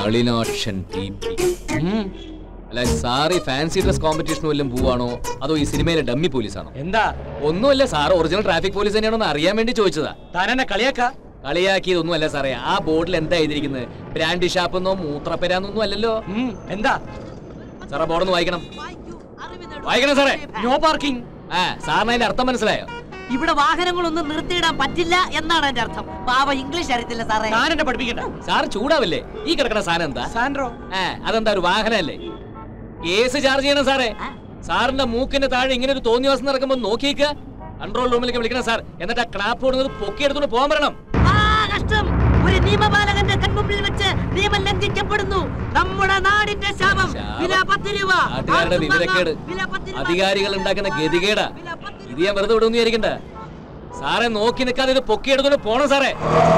Nalinakshan T P അല്ല sir ഈ fancy dress competition വല്ലതും പോവാണോ അതോ ഈ സിനിമയിലെ ഡമ്മി പോലീസാണോ എന്താ ഒന്നുമല്ല സാർ ഒറിജിനൽ ട്രാഫിക് പോലീസ് തന്നെയാണോ എന്ന് അറിയാൻ വേണ്ടി ചോദിച്ചതാ താൻ എന്നെ കളിയാക്ക കളിയാക്കിയതൊന്നും അല്ല സാറേ ആ ബോർഡിൽ എന്താ എഴുതിയിരിക്കുന്നത് ബ്രാൻഡി ഷാപ്പെന്നോ മൂത്രപ്പെരാന്നൊന്നും അല്ലല്ലോ എന്താ സാറേ ബോർഡൊന്ന് വായിക്കണം വായിക്കണം സാറേ നോ പാർക്കിംഗ് ആ സാറിന് അതിന്റെ അർത്ഥം മനസ്സിലായോ ഇവിടെ വാഹനങ്ങളൊന്നും നിർത്തിയിടാൻ പറ്റില്ല എന്നാണ് എന്റെ അർത്ഥം പാവ ഇംഗ്ലീഷ് അറിയത്തില്ല സാറേ താൻ എന്നെ പഠിപ്പിക്കണ്ട സാർ ചൂടാവില്ലേ ഈ കിടക്കണ സാധനം എന്താ സാൻഡ്രോ ആ അതെന്താ ഒരു വാഹനല്ലേ കേസ് ചാർജ് ചെയ്യണം സാറേ സാറിന്റെ മൂക്കിന്റെ താഴെ ഇങ്ങനെ ഒരു തോന്നിവാസം നടക്കുമ്പോ നോക്കിയേക്ക കൺട്രോൾ റൂമിലേക്ക് വിളിക്കണം സാർ എന്നിട്ട് ആ ക്ലാപ്പ് കൊടുക്കുന്നത് പൊക്കി എടുത്തോണ്ട് പോകാൻ പറയണം ആ കഷ്ടം ഒരു നിയമപാലകന്റെ കൺമുമ്പിൽ വെച്ച് നിയമം ലംഘിക്കപ്പെടുന്നു നമ്മുടെ നാടിന്റെ ശാപം വില പത്ത് രൂപ നാട്ടുകാരുടെ ആർക്കും വിവരക്കേട് വാങ്ങാം. വില പത്ത് രൂപ. അധികാരികൾ ഉണ്ടാക്കുന്ന ഗതികേടാ ഇത് ഞാൻ വെറുതെ വിടുമെന്ന് വിചാരിക്കണ്ട സാറെ നോക്കി നിൽക്കാതെ ഇത് പൊക്കി എടുത്തോണ്ട് പോണം സാറേ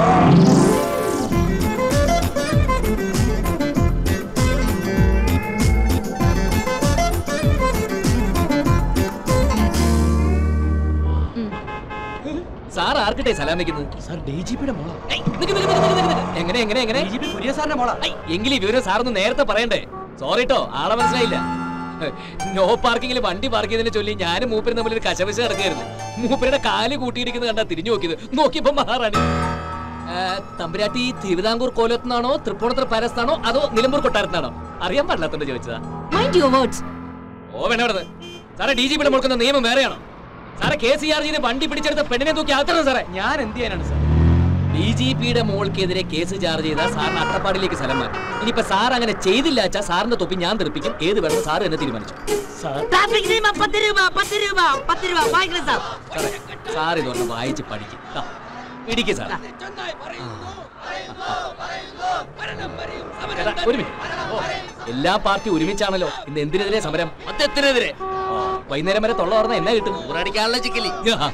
സാർ ആർക്കിട്ടെ സലാം വെക്കുന്നത് സാർ ഡി ജി പിയുടെ മോളാ എങ്ങനെ എങ്ങനെ എങ്ങനെ ഡി ജി പി കുര്യ സാറിന്റെ മോളാ എങ്കിൽ ഈ വിവരം സാറൊന്ന് നേരത്തെ പറയണ്ടേ സോറി ട്ടോ ആളെ മനസ്സിലായില്ല നോ പാർക്കിങ്ങിൽ വണ്ടി പാർക്ക് ചെയ്തതിനെ ചൊല്ലി ഞാനും മൂപ്പരും തമ്മിൽ ഒരു കശവശ കിടക്കായിരുന്നു മൂപ്പരുടെ കാല് കൂട്ടിയിരിക്കുന്നത് കണ്ടാ തിരിഞ്ഞു നോക്കിയത് നോക്കിയപ്പോ മഹാറാണി ആ, തമ്പുരാട്ടി തിരുവിതാംകൂർ കോലത്തുനിന്നാണോ തൃപ്പൂണിത്തുറ പാലസ്ഥാണോ അതോ നിലമ്പൂർ കൊട്ടാരത്തിനാണോ അറിയാൻ പാടില്ലാത്തോണ്ട് ചോദിച്ചതാ മൈൻഡ് യുവർ വേർഡ്സ് ഓ വേണ്ട വേണ്ടത് സാറേ ഡി ജി പിയുടെ മുഴക്കുന്ന നിയമം വേറെയാണോ സാറേ കെ സി ആർ ജിന് വണ്ടി പിടിച്ചെടുത്ത പെണ്ണിനെ തൂക്കി അകത്തണം സാറേ ഞാൻ എന്ത് ചെയ്യാനാണ് സാർ ഡി ജി പിയുടെ മോൾക്കെതിരെ കേസ് ചാർജ് ചെയ്ത സാറിന് അട്ടപ്പാടിയിലേക്ക് സ്ഥലം മാറ്റി ഇനിയിപ്പോ സാർ അങ്ങനെ ചെയ്തില്ല വെച്ചാൽ സാറിന്റെ തൊപ്പി ഞാൻ തെറിപ്പിക്കും ഏത് വേണം സാർ എന്നെ തീരുമാനിച്ചു സാർ ട്രാഫിക് നിയമം പത്ത് രൂപ പത്ത് രൂപ പത്ത് രൂപ വാങ്ങിക്കണം സാർ സാറേ സാർ ഇതൊന്ന് വായിച്ച് പഠിക്കും ഇടിക്കും സാർ ചേട്ടാ, ഒരു മിനിറ്റ് ഓ, എല്ലാ പാർട്ടി ഒരുമിച്ചാണല്ലോ ഇന്ന് എന്തിനെതിരെ സമരം മദ്യത്തിനെതിരെ ഓ, വൈകുന്നേരം വരെ തൊള്ള പറഞ്ഞ എന്നാ കിട്ടും ഊറടിക്കാനുള്ള ചിക്കലി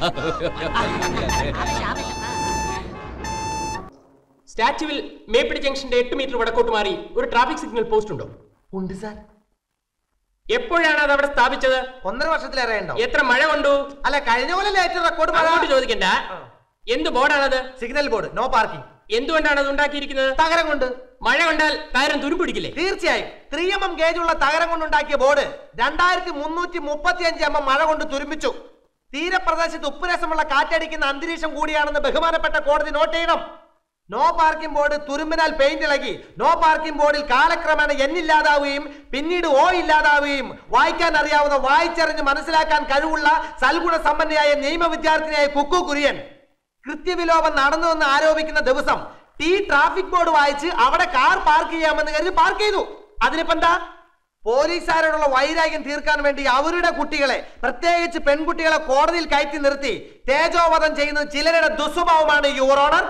സ്റ്റാച്യുവിൽ മേപ്പിടി ജംഗ്ഷന്റെ എട്ട് മീറ്റർ വടക്കോട്ട് മാറി ഒരു ട്രാഫിക് സിഗ്നൽ പോസ്റ്റ് ഉണ്ടോ ഉണ്ട് സാർ എപ്പോഴാണ് അത് അവിടെ സ്ഥാപിച്ചത് ഒന്നര വർഷത്തിലേറെ ഉണ്ടോ എത്ര മഴ കൊണ്ടു അല്ല കഴിഞ്ഞ പോലെ ഏറ്റവും റെക്കോർഡ് അങ്ങോട്ട് ചോദിക്കണ്ട എന്ത് ബോർഡാണത് സിഗ്നൽ ബോർഡ് നോ പാർക്കിംഗ് എന്തുകൊണ്ടാണ് അത് ഉണ്ടാക്കിയിരിക്കുന്നത് തകരം കൊണ്ട് മഴ കൊണ്ടാൽ കാര്യം തുരുമ്പിടിക്കില്ലേ തീർച്ചയായും ത്രീ എം എം ഗേജ് ഉള്ള തകരം കൊണ്ടുണ്ടാക്കിയ ബോർഡ് രണ്ടായിരത്തി മുന്നൂറ്റി മുപ്പത്തി അഞ്ച് എം എം മഴ കൊണ്ട് തുരുമ്പിച്ചു തീരപ്രദേശത്ത് ഉപ്പുരസമുള്ള കാറ്റടിക്കുന്ന അന്തരീക്ഷം കൂടിയാണെന്ന് ബഹുമാനപ്പെട്ട കോടതി നോട്ട് ചെയ്യണം നോ പാർക്കിംഗ് ബോർഡ് തുരുമ്പിനാൽ പെയിന്റ് ഇളകി നോ പാർക്കിംഗ് ബോർഡിൽ കാലക്രമേണ എന്നില്ലാതാവുകയും പിന്നീട് ഓ ഇല്ലാതാവുകയും വായിക്കാൻ അറിയാവുന്ന വായിച്ചറിഞ്ഞ് മനസ്സിലാക്കാൻ കഴിവുള്ള സൽഗുണ സമ്പന്നയായ നിയമ വിദ്യാർത്ഥിനിയായ കുക്കു കുര്യൻ കൃത്യവിലോപം നടന്നുവെന്ന് ആരോപിക്കുന്ന ദിവസം ഈ ട്രാഫിക് ബോർഡ് വായിച്ച് അവിടെ കാർ പാർക്ക് ചെയ്യാമെന്ന് കരുതി പാർക്ക് ചെയ്തു അതിനിപ്പോ എന്താ പോലീസുകാരോടുള്ള വൈരാഗ്യം തീർക്കാൻ വേണ്ടി അവരുടെ കുട്ടികളെ പ്രത്യേകിച്ച് പെൺകുട്ടികളെ കോടതിയിൽ കയറ്റി നിർത്തി തേജോവധം ചെയ്യുന്നത് ചിലരുടെ ദുസ്വഭാവമാണ് യുവർ ഓണർ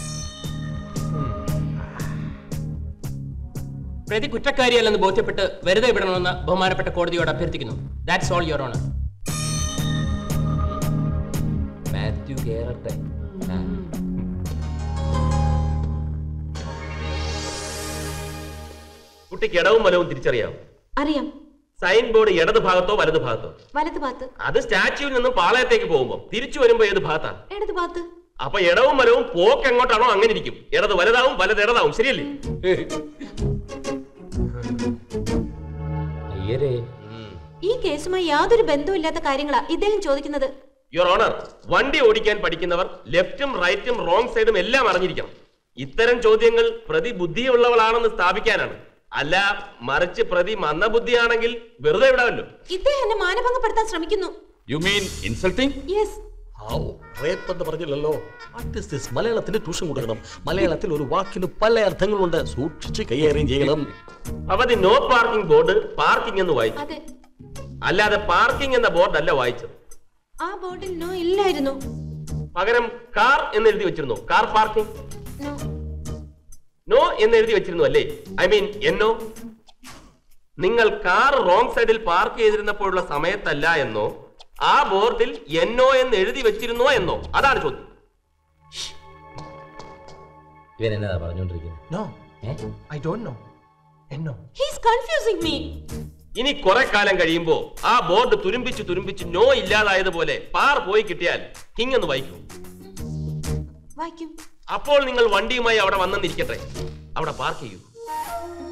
പ്രതി കുറ്റക്കാരിയല്ലെന്ന് ബോധ്യപ്പെട്ട് വെറുതെ വിടണമെന്ന് ബഹുമാനപ്പെട്ട കോടതിയോട് അഭ്യർത്ഥിക്കുന്നു that's all your honour Mathew കേറട്ടെ ആ. കുട്ടിക്ക് ഇടവും വലവും തിരിച്ചറിയാം അറിയാം സൈൻ ബോർഡ് ഇടത് ഭാഗത്തോ വലത് ഭാഗത്തോ വലത് ഭാഗത്ത് അത് സ്റ്റാച്യുവിൽ നിന്നും പാളയത്തേക്ക് പോകുമ്പോ തിരിച്ചു വരുമ്പോ ഏത് ഭാഗത്താ ഇടത് ഭാഗത്ത് അപ്പൊ ഇടവും വലവും പോക്ക് എങ്ങോട്ടാണോ അങ്ങനെ ഇരിക്കും ഇടത് വലതാവും വലത് ഇടതാവും ശരിയല്ലേ അയ്യരേ ഈ കേസുമായി യാതൊരു ബന്ധവുമില്ലാത്ത കാര്യങ്ങളാ ഇദ്ദേഹം ചോദിക്കുന്നത് യുവർ ഓണർ വണ്ടി ഓടിക്കാൻ പഠിക്കുന്നവർ ലെഫ്റ്റും റൈറ്റും റോങ് സൈഡും എല്ലാം അറിഞ്ഞിരിക്കണം ഇത്തരം ചോദ്യങ്ങൾ പ്രതി ബുദ്ധിയുള്ളവളാണെന്ന് സ്ഥാപിക്കാനാണ് അല്ല മറിച്ച് പ്രതി മന്ദബുദ്ധിയാണെങ്കിൽ വെറുതെ വിടാമല്ലോ ഇദ്ദേഹം എന്നെ മാനഭംഗപ്പെടുത്താൻ ശ്രമിക്കുന്നു you mean insulting yes rape എന്ന് പറഞ്ഞില്ലല്ലോ വാട്ട് ഇസ് ദിസ് മലയാളത്തിന് ട്യൂഷൻ കൊടുക്കണം മലയാളത്തിൽ ഒരു വാക്കിന് പല അർത്ഥങ്ങളുണ്ട് സൂക്ഷിച്ച് കൈകാര്യം ചെയ്യണം അവധി നോ പാർക്കിംഗ് ബോർഡ് പാർക്കിംഗ് എന്ന് വായിച്ചു അതെ അല്ലാതെ പാർക്കിംഗ് എന്ന ബോർഡ് അല്ല വായിച്ചത് ആ ബോർഡിൽ നോ ഇല്ലായിരുന്നു പകരം കാർ എന്ന് എഴുതി വെച്ചിരുന്നു കാർ പാർക്കിംഗ് നോ നോ എന്ന് എഴുതി വെച്ചിരുന്നു അല്ലേ ഐ മീൻ എന്നോ നിങ്ങൾ കാർ റോങ് സൈഡിൽ പാർക്ക് ചെയ്തിരുന്നപ്പോഴുള്ള സമയത്തല്ല എന്നോ ആ ബോർഡിൽ എന്നോ എന്ന് എഴുതി വെച്ചിരുന്നോ എന്നോ അതാണ് ചോദ്യം ഇവൻ എന്നതാ പറഞ്ഞോണ്ടിരിക്കുന്നത് നോ ഐ ഡോണ്ട് നോ എന്നോ ഹീസ് കൺഫ്യൂസിംഗ് മീ ഇനി കുറെ കാലം കഴിയുമ്പോ ആ ബോർഡ് തുരുമ്പിച്ച് തുരുമ്പിച്ച് നോ ഇല്ലാതായതുപോലെ പാർ പോയി കിട്ടിയാൽ ഹിങ്ങെന്ന് വായിക്കും വായിക്കും അപ്പോൾ നിങ്ങൾ വണ്ടിയുമായി അവിടെ വന്നെന്നിരിക്കട്ടെ അവിടെ പാർക്ക് ചെയ്യൂ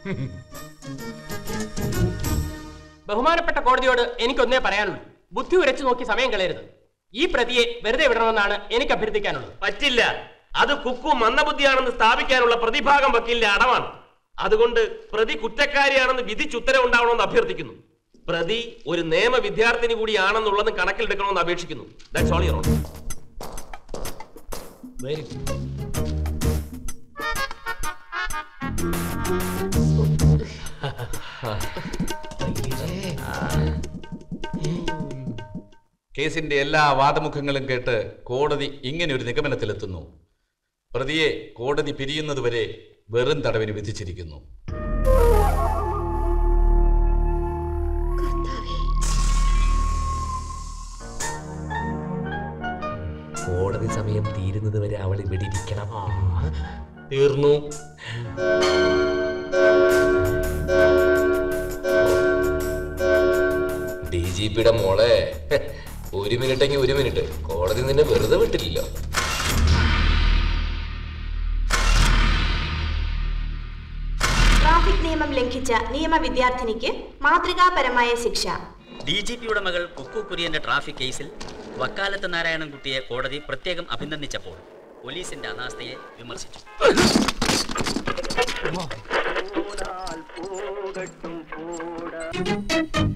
ബഹുമാനപ്പെട്ട കോടതിയോട് എനിക്കൊന്നേ പറയാനുള്ളൂ ബുദ്ധി ഉരച്ചു നോക്കി സമയം കളയരുത് ഈ പ്രതിയെ വെറുതെ വിടണമെന്നാണ് എനിക്ക് അഭ്യർത്ഥിക്കാനുള്ളത് പറ്റില്ല അത് കുക്കു മന്ദബുദ്ധിയാണെന്ന് സ്ഥാപിക്കാനുള്ള പ്രതിഭാഗം വക്കീലിന്റെ അടവാണ് അതുകൊണ്ട് പ്രതി കുറ്റക്കാരിയാണെന്ന് വിധിച്ചുത്തരവുണ്ടാവണമെന്ന് അഭ്യർത്ഥിക്കുന്നു പ്രതി ഒരു നിയമ വിദ്യാർത്ഥിനി കൂടിയാണെന്നുള്ളത് കണക്കിലെടുക്കണമെന്ന് അപേക്ഷിക്കുന്നു that's all your honour very good കേസിന്റെ എല്ലാ വാദമുഖങ്ങളും കേട്ട് കോടതി ഇങ്ങനെ ഒരു നിഗമനത്തിലെത്തുന്നു പ്രതിയെ കോടതി പിരിയുന്നതുവരെ വെറും തടവിന് വിധിച്ചിരിക്കുന്നു കോടതി സമയം തീരുന്നത് വരെ അവൾ ഇവിടെ ഇരിക്കണം തീർന്നു ഡി ജി പിയുടെ മോളെ ഒരു മിനിറ്റ് എങ്കിൽ ഒരു മിനിറ്റ് കോടതി നിന്നെ വെറുതെ വിട്ടില്ലല്ലോ ട്രാഫിക് നിയമം ലംഘിച്ച നിയമ വിദ്യാർത്ഥിനിക്ക് മാതൃകാപരമായ ശിക്ഷ ഡി ജി പിയുടെ മകൾ കുക്കു കുര്യന്റെ ട്രാഫിക് കേസിൽ വക്കാലത്ത് നാരായണൻകുട്ടിയെ കോടതി പ്രത്യേകം അഭിനന്ദിച്ചപ്പോൾ പോലീസിന്റെ അനാസ്ഥയെ വിമർശിച്ചു പോകട്ടും പോട